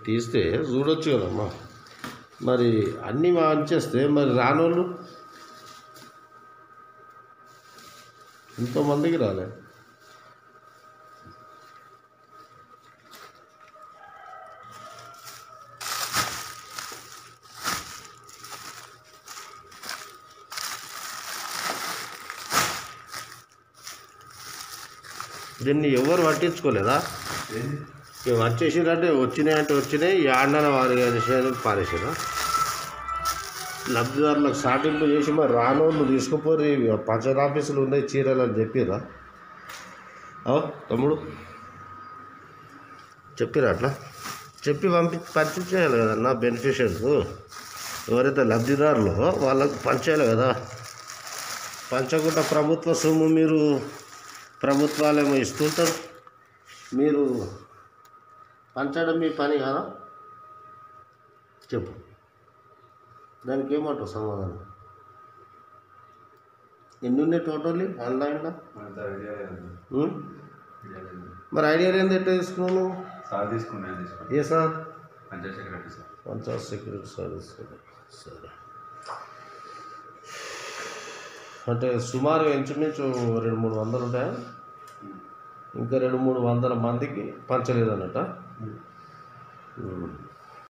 తీస్తే చూడొచ్చు కదమ్మా మరి అన్నీ మంచేస్తే మరి రానోళ్ళు ఎంతోమందికి రాలే దీన్ని ఎవరు పట్టించుకోలేదా ఇక వచ్చేసిరంటే వచ్చినాయి అంటే వచ్చినాయి ఈ ఆండన వారి విషయానికి పారేసారా లబ్ధిదారులకు సాటింపు చేసి మరి రానోళ్ళు తీసుకుపోయి పంచాయత్ ఆఫీసులు ఉన్నాయి చీరలు అని చెప్పిరా తమ్ముడు చెప్పిరా అట్లా చెప్పి పంపి పంపించేయాలి కదన్నా బెనిఫిషియర్స్ ఎవరైతే లబ్ధిదారులో వాళ్ళకు పంచేయాలి కదా పంచకుండా ప్రభుత్వ సొమ్ము మీరు ప్రభుత్వాలేమో ఇస్తుంటారు మీరు పంచడం మీ పని కదా చెప్పు దానికి ఏమంటావు సమాధానం ఎన్ని ఉన్నాయి టోటల్లీ ఆన్లైన్లో అంత ఐడియా లేదు ఉం? ఐడియా లేదు మరి ఐడియా ఏంది ఎట్లా తీసుకున్నావు నువ్వు? సార్ తీసుకున్నాను తీసుకున్నాను ఏ sir panchayat secretary sir panchayat security service సరే అంటే సుమారు ఇంచుమించు రెండు మూడు వందలు ఉంటాయా ఇంకా రెండు మూడు వందల మందికి పంచలేదన్నట ఉం.